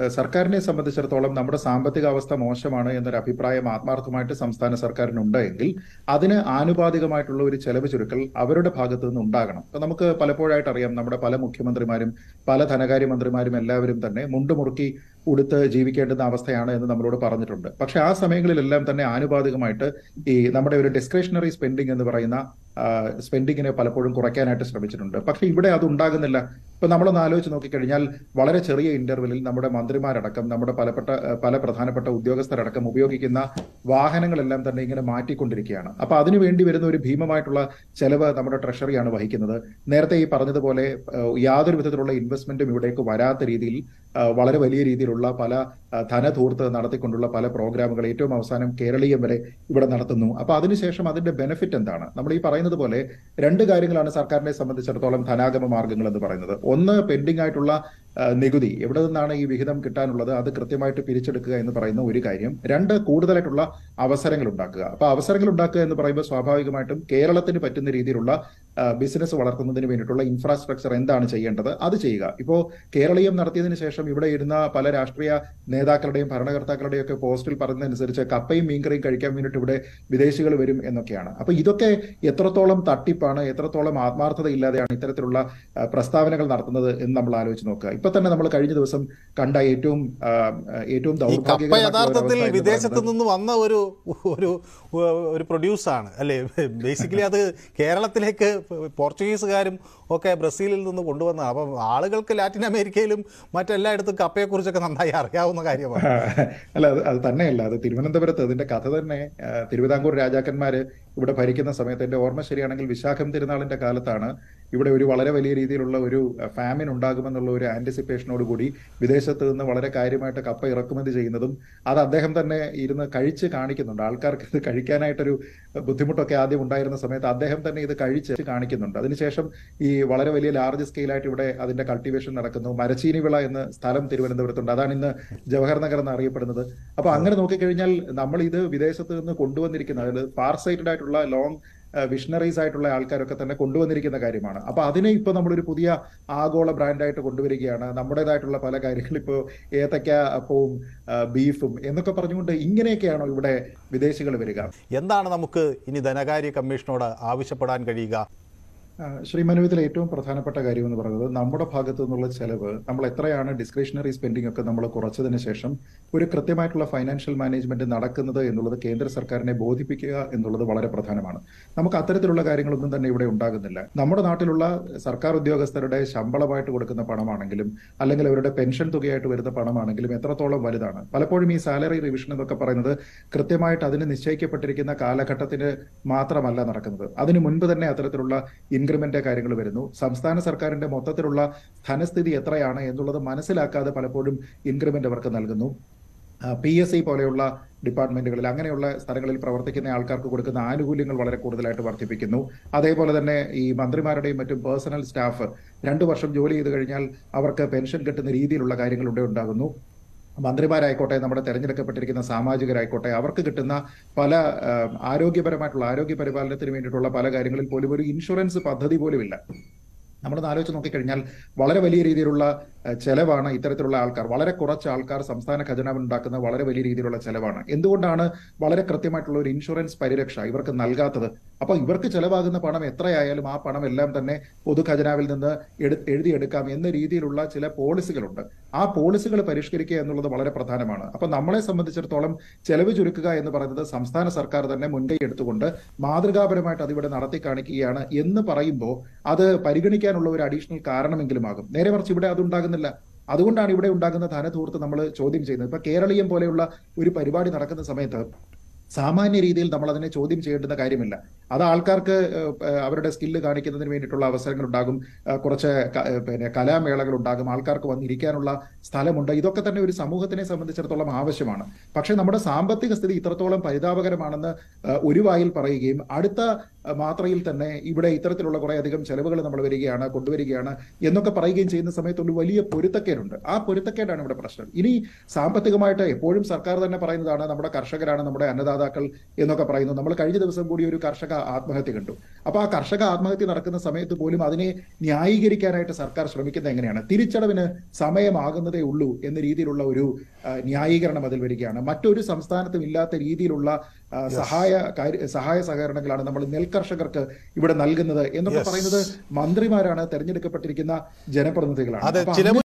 ഏഹ് സർക്കാരിനെ സംബന്ധിച്ചിടത്തോളം നമ്മുടെ സാമ്പത്തിക അവസ്ഥ മോശമാണ് എന്നൊരു അഭിപ്രായം ആത്മാർത്ഥമായിട്ട് സംസ്ഥാന സർക്കാരിനുണ്ട് എങ്കിൽ അതിന് ആനുപാതികമായിട്ടുള്ള ഒരു ചെലവ് ചുരുക്കൽ അവരുടെ ഭാഗത്തു നിന്ന് ഉണ്ടാകണം ഇപ്പൊ നമുക്ക് പലപ്പോഴായിട്ട് അറിയാം നമ്മുടെ പല മുഖ്യമന്ത്രിമാരും പല ധനകാര്യമന്ത്രിമാരും എല്ലാവരും തന്നെ മുണ്ടുമുറുക്കി ഉടുത്ത് ജീവിക്കേണ്ടുന്ന അവസ്ഥയാണ് എന്ന് നമ്മളോട് പറഞ്ഞിട്ടുണ്ട് പക്ഷെ ആ സമയങ്ങളിലെല്ലാം തന്നെ ആനുപാതികമായിട്ട് ഈ നമ്മുടെ ഒരു ഡിസ്ക്രിഷണറി സ്പെൻഡിങ് എന്ന് പറയുന്ന സ്പെൻഡിങ്ങിനെ പലപ്പോഴും കുറയ്ക്കാനായിട്ട് ശ്രമിച്ചിട്ടുണ്ട് പക്ഷെ ഇവിടെ അത് ഉണ്ടാകുന്നില്ല ഇപ്പൊ നമ്മളൊന്ന് ആലോചിച്ച് നോക്കിക്കഴിഞ്ഞാൽ വളരെ ചെറിയ ഇന്റർവെല്ലിൽ നമ്മുടെ മന്ത്രിമാരടക്കം നമ്മുടെ പലപ്പെട്ട പല പ്രധാനപ്പെട്ട ഉദ്യോഗസ്ഥരടക്കം ഉപയോഗിക്കുന്ന വാഹനങ്ങളെല്ലാം തന്നെ ഇങ്ങനെ മാറ്റിക്കൊണ്ടിരിക്കുകയാണ് അപ്പൊ അതിനു വേണ്ടി വരുന്ന ഒരു ഭീമമായിട്ടുള്ള ചെലവ് നമ്മുടെ ട്രഷറിയാണ് വഹിക്കുന്നത് നേരത്തെ ഈ പറഞ്ഞതുപോലെ ഏഹ്, യാതൊരു വിധത്തിലുള്ള ഇൻവെസ്റ്റ്മെന്റും ഇവിടേക്ക് വരാത്ത രീതിയിൽ ഏഹ്, വളരെ വലിയ രീതിയിലുള്ള പല ഏഹ്, ധനധൂർത്ത് നടത്തിക്കൊണ്ടുള്ള പല പ്രോഗ്രാമുകൾ ഏറ്റവും അവസാനം കേരളീയം വരെ ഇവിടെ നടത്തുന്നു അപ്പൊ അതിനുശേഷം അതിന്റെ ബെനിഫിറ്റ് എന്താണ് നമ്മൾ ഈ പറയുന്നത് പോലെ രണ്ട് കാര്യങ്ങളാണ് സർക്കാരിനെ സംബന്ധിച്ചിടത്തോളം ധനാഗമ മാർഗങ്ങൾ എന്ന് പറയുന്നത് ഒന്ന് പെൻഡിംഗ് ആയിട്ടുള്ള ആ, നികുതി എവിടെ നിന്നാണ് ഈ വിഹിതം കിട്ടാനുള്ളത് അത് കൃത്യമായിട്ട് പിരിച്ചെടുക്കുക എന്ന് പറയുന്ന ഒരു കാര്യം രണ്ട് കൂടുതലായിട്ടുള്ള അവസരങ്ങൾ ഉണ്ടാക്കുക അപ്പൊ അവസരങ്ങൾ ഉണ്ടാക്കുക എന്ന് പറയുമ്പോൾ സ്വാഭാവികമായിട്ടും കേരളത്തിന് പറ്റുന്ന രീതിയിലുള്ള ബിസിനസ് വളർത്തുന്നതിന് വേണ്ടിയിട്ടുള്ള ഇൻഫ്രാസ്ട്രക്ചർ എന്താണ് ചെയ്യേണ്ടത് അത് ചെയ്യുക ഇപ്പോ കേരളീയം നടത്തിയതിനു ശേഷം ഇവിടെ ഇരുന്ന പല രാഷ്ട്രീയ നേതാക്കളുടെയും ഭരണകർത്താക്കളുടെയും ഒക്കെ പോസ്റ്റിൽ പറയുന്നതനുസരിച്ച് കപ്പയും മീൻകറിയും കഴിക്കാൻ വേണ്ടിയിട്ട് ഇവിടെ വിദേശികൾ വരും എന്നൊക്കെയാണ് അപ്പൊ ഇതൊക്കെ എത്രത്തോളം തട്ടിപ്പാണ് എത്രത്തോളം ആത്മാർത്ഥത ഇല്ലാതെയാണ് ഇത്തരത്തിലുള്ള ആ, പ്രസ്താവനകൾ നടത്തുന്നത് എന്ന് നമ്മൾ ആലോചിച്ച് നോക്കുക ഇപ്പൊ തന്നെ നമ്മൾ കഴിഞ്ഞ ദിവസം കണ്ട ഏറ്റവും ആ, ഏറ്റവും ഈ കപ്പ ദൗർഭാഗ്യകരമായിട്ടുള്ള ഒരു യഥാർത്ഥത്തിൽ അവസ്ഥ എന്ന് വിദേശത്ത് പറയുന്നത് നിന്ന് വന്ന ഒരു ഒരു ഒരു പ്രൊഡ്യൂസാണ് അല്ലേ ബേസിക്കലി അത് കേരളത്തിലേക്ക് പോർച്ചുഗീസുകാരും ഒക്കെ ബ്രസീലിൽ നിന്ന് കൊണ്ടുവന്ന അപ്പം ആളുകൾക്ക് ലാറ്റിൻ അമേരിക്കയിലും മറ്റെല്ലായിടത്തും കപ്പയെക്കുറിച്ചൊക്കെ നന്നായി അറിയാവുന്ന കാര്യമാണ് അല്ല അത് അത് തന്നെയല്ല അത് തിരുവനന്തപുരത്ത് അതിന്റെ കഥ തന്നെ ആ, തിരുവിതാംകൂർ രാജാക്കന്മാര് ഇവിടെ ഭരിക്കുന്ന സമയത്ത് എന്റെ ഓർമ്മ ശരിയാണെങ്കിൽ വിശാഖം തിരുനാളിന്റെ കാലത്താണ് ഇവിടെ ഒരു വളരെ വലിയ രീതിയിലുള്ള ഒരു ഫാമിൻ ഉണ്ടാകുമെന്നുള്ള ഒരു ആന്റിസിപ്പേഷനോട് കൂടി വിദേശത്ത് നിന്ന് വളരെ കാര്യമായിട്ട് കപ്പ ഇറക്കുമതി ചെയ്യുന്നതും അത് അദ്ദേഹം തന്നെ ഇരുന്ന് കഴിച്ച് കാണിക്കുന്നുണ്ട് ആൾക്കാർക്ക് ഇത് കഴിക്കാനായിട്ടൊരു ബുദ്ധിമുട്ടൊക്കെ ആദ്യം ഉണ്ടായിരുന്ന സമയത്ത് അദ്ദേഹം തന്നെ ഇത് കഴിച്ച് കാണിക്കുന്നുണ്ട് അതിനുശേഷം ഈ വളരെ വലിയ ലാർജ് സ്കെയിലായിട്ട് ഇവിടെ അതിന്റെ കൾട്ടിവേഷൻ നടക്കുന്നു മരച്ചീനി വിള എന്ന സ്ഥലം തിരുവനന്തപുരത്തുണ്ട് അതാണ് ഇന്ന് ജവഹർ നഗർ എന്ന് അറിയപ്പെടുന്നത് അപ്പൊ അങ്ങനെ നോക്കിക്കഴിഞ്ഞാൽ നമ്മൾ ഇത് വിദേശത്ത് നിന്ന് കൊണ്ടുവന്നിരിക്കുന്ന അതായത് ഫാർ സൈറ്റഡ് ആയിട്ടുള്ള ലോങ് വിഷണറീസ് ആയിട്ടുള്ള ആൾക്കാരൊക്കെ തന്നെ കൊണ്ടുവന്നിരിക്കുന്ന കാര്യമാണ് അപ്പൊ അതിനെ ഇപ്പൊ നമ്മളൊരു പുതിയ ആഗോള ബ്രാൻഡായിട്ട് കൊണ്ടുവരികയാണ് നമ്മുടേതായിട്ടുള്ള പല കാര്യങ്ങൾ ഇപ്പോൾ ഏത്തക്ക അപ്പവും ആ, ബീഫും എന്നൊക്കെ പറഞ്ഞുകൊണ്ട് ഇങ്ങനെയൊക്കെയാണോ ഇവിടെ വിദേശികൾ വരിക എന്താണ് നമുക്ക് ഇനി ധനകാര്യ കമ്മീഷനോട് ആവശ്യപ്പെടാൻ കഴിയുക ആ, ശ്രീ മനുവിതിൽ ഏറ്റവും പ്രധാനപ്പെട്ട കാര്യം എന്ന് പറയുന്നത് നമ്മുടെ ഭാഗത്തു നിന്നുള്ള ചെലവ് നമ്മൾ എത്രയാണ് ഡിസ്ക്രിഷണറി സ്പെൻഡിംഗ് ഒക്കെ നമ്മൾ കുറച്ചതിന് ശേഷം ഒരു കൃത്യമായിട്ടുള്ള ഫൈനാൻഷ്യൽ മാനേജ്മെന്റ് നടക്കുന്നത് എന്നുള്ളത് കേന്ദ്ര സർക്കാരിനെ ബോധിപ്പിക്കുക എന്നുള്ളത് വളരെ പ്രധാനമാണ് നമുക്ക് അത്തരത്തിലുള്ള കാര്യങ്ങളൊന്നും തന്നെ ഇവിടെ ഉണ്ടാകുന്നില്ല നമ്മുടെ നാട്ടിലുള്ള സർക്കാർ ഉദ്യോഗസ്ഥരുടെ ശമ്പളമായിട്ട് കൊടുക്കുന്ന പണമാണെങ്കിലും അല്ലെങ്കിൽ അവരുടെ പെൻഷൻ തുകയായിട്ട് വരുന്ന പണമാണെങ്കിലും എത്രത്തോളം വലുതാണ് പലപ്പോഴും ഈ സാലറി റിവിഷൻ എന്നൊക്കെ പറയുന്നത് കൃത്യമായിട്ട് അതിന് നിശ്ചയിക്കപ്പെട്ടിരിക്കുന്ന കാലഘട്ടത്തിന് മാത്രമല്ല നടക്കുന്നത് അതിനു മുൻപ് തന്നെ അത്തരത്തിലുള്ള ഇൻക്രിമെന്റ് കാര്യങ്ങൾ വരുന്നു സംസ്ഥാന സർക്കാരിന്റെ മൊത്തത്തിലുള്ള ധനസ്ഥിതി എത്രയാണ് എന്നുള്ളത് മനസ്സിലാക്കാതെ പലപ്പോഴും ഇൻക്രിമെന്റ് അവർക്ക് നൽകുന്നു പി എസ് സി പോലെയുള്ള ഡിപ്പാർട്ട്മെന്റുകളിൽ അങ്ങനെയുള്ള സ്ഥലങ്ങളിൽ പ്രവർത്തിക്കുന്ന ആൾക്കാർക്ക് കൊടുക്കുന്ന ആനുകൂല്യങ്ങൾ വളരെ കൂടുതലായിട്ട് വർദ്ധിപ്പിക്കുന്നു അതേപോലെ തന്നെ ഈ മന്ത്രിമാരുടെയും മറ്റും പേഴ്സണൽ സ്റ്റാഫ് രണ്ടു വർഷം ജോലി ചെയ്ത് കഴിഞ്ഞാൽ അവർക്ക് പെൻഷൻ കിട്ടുന്ന രീതിയിലുള്ള കാര്യങ്ങൾ ഇവിടെ ഉണ്ടാകുന്നു മന്ത്രിമാരായിക്കോട്ടെ നമ്മുടെ തെരഞ്ഞെടുക്കപ്പെട്ടിരിക്കുന്ന സാമാജികരായിക്കോട്ടെ അവർക്ക് കിട്ടുന്ന പല ആ, ആരോഗ്യപരമായിട്ടുള്ള ആരോഗ്യ പരിപാലനത്തിന് വേണ്ടിയിട്ടുള്ള പല കാര്യങ്ങളിൽ പോലും ഒരു ഇൻഷുറൻസ് പദ്ധതി പോലും ഇല്ല നമ്മളൊന്ന് ആലോചിച്ച് നോക്കിക്കഴിഞ്ഞാൽ വളരെ വലിയ രീതിയിലുള്ള ഏഹ്, ചെലവാണ് ഇത്തരത്തിലുള്ള ആൾക്കാർ വളരെ കുറച്ച് ആൾക്കാർ സംസ്ഥാന ഖജനാവിൽ ഉണ്ടാക്കുന്ന വളരെ വലിയ രീതിയിലുള്ള ചെലവാണ് എന്തുകൊണ്ടാണ് വളരെ കൃത്യമായിട്ടുള്ള ഒരു ഇൻഷുറൻസ് പരിരക്ഷ ഇവർക്ക് നൽകാത്തത് അപ്പൊ ഇവർക്ക് ചെലവാകുന്ന പണം എത്രയായാലും ആ പണം എല്ലാം തന്നെ പൊതു ഖജനാവിൽ നിന്ന് എടു എഴുതിയെടുക്കാം എന്ന രീതിയിലുള്ള ചില പോളിസികളുണ്ട് ആ പോളിസികൾ പരിഷ്കരിക്കുക എന്നുള്ളത് വളരെ പ്രധാനമാണ് അപ്പൊ നമ്മളെ സംബന്ധിച്ചിടത്തോളം ചെലവ് ചുരുക്കുക എന്ന് പറയുന്നത് സംസ്ഥാന സർക്കാർ തന്നെ മുൻകൈ എടുത്തുകൊണ്ട് മാതൃകാപരമായിട്ട് അതിവിടെ നടത്തി കാണിക്കുകയാണ് എന്ന് പറയുമ്പോൾ അത് പരിഗണിക്കാനുള്ള ഒരു അഡീഷണൽ കാരണമെങ്കിലും ആകും നേരെ മറിച്ച് ഇവിടെ അതുണ്ടാകുന്നില്ല അതുകൊണ്ടാണ് ഇവിടെ ഉണ്ടാകുന്ന ധനധൂർത്ത് നമ്മൾ ചോദ്യം ചെയ്യുന്നത് ഇപ്പൊ കേരളീയം പോലെയുള്ള ഒരു പരിപാടി നടക്കുന്ന സമയത്ത് സാമാന്യ രീതിയിൽ നമ്മൾ അതിനെ ചോദ്യം ചെയ്യേണ്ടുന്ന കാര്യമില്ല അത് ആൾക്കാർക്ക് ഏഹ്, ഏഹ്, അവരുടെ സ്കില്ല് കാണിക്കുന്നതിന് വേണ്ടിയിട്ടുള്ള അവസരങ്ങൾ ഉണ്ടാകും ഏഹ്, കുറച്ച് ക- ഏഹ്, പിന്നെ കലാമേളകൾ ഉണ്ടാകും ആൾക്കാർക്ക് വന്നിരിക്കാനുള്ള സ്ഥലമുണ്ട് ഇതൊക്കെ തന്നെ ഒരു സമൂഹത്തിനെ സംബന്ധിച്ചിടത്തോളം ആവശ്യമാണ് പക്ഷേ നമ്മുടെ സാമ്പത്തിക സ്ഥിതി ഇത്രത്തോളം പരിതാപകരമാണെന്ന് ഏഹ്, ഒരു വായിൽ പറയുകയും അടുത്ത ഏഹ്, മാത്രയിൽ തന്നെ ഇവിടെ ഇത്തരത്തിലുള്ള കുറെ അധികം ചെലവുകൾ നമ്മൾ വരികയാണ് കൊണ്ടുവരികയാണ് എന്നൊക്കെ പറയുകയും ചെയ്യുന്ന സമയത്ത് ഒരു വലിയ പൊരുത്തക്കേടുണ്ട് ആ പൊരുത്തക്കേടാണ് ഇവിടെ പ്രശ്നം ഇനി സാമ്പത്തികമായിട്ട് എപ്പോഴും സർക്കാർ തന്നെ പറയുന്നതാണ് നമ്മുടെ കർഷകരാണ് നമ്മുടെ അന്നദാതാക്കൾ എന്നൊക്കെ പറയുന്നു നമ്മൾ കഴിഞ്ഞ ദിവസം കൂടി ഒരു കർഷക ആത്മഹത്യ കണ്ടു അപ്പൊ ആ കർഷക ആത്മഹത്യ നടക്കുന്ന സമയത്ത് പോലും അതിനെ ന്യായീകരിക്കാനായിട്ട് സർക്കാർ ശ്രമിക്കുന്നത് എങ്ങനെയാണ് തിരിച്ചടവിന് സമയമാകുന്നതേ ഉള്ളൂ എന്ന രീതിയിലുള്ള ഒരു ആ, ന്യായീകരണം അതിൽ വരികയാണ് മറ്റൊരു സംസ്ഥാനത്തും ഇല്ലാത്ത രീതിയിലുള്ള ആ, സഹായ കാര്യ- സഹായ സഹകരണങ്ങളാണ് നമ്മൾ നെൽകർഷകർക്ക് ഇവിടെ നൽകുന്നത് എന്നൊക്കെ Yes. പറയുന്നത് മന്ത്രിമാരാണ് തെരഞ്ഞെടുക്കപ്പെട്ടിരിക്കുന്ന ജനപ്രതിനിധികളാണ് അതെ അപ്പൊ ചിലവ്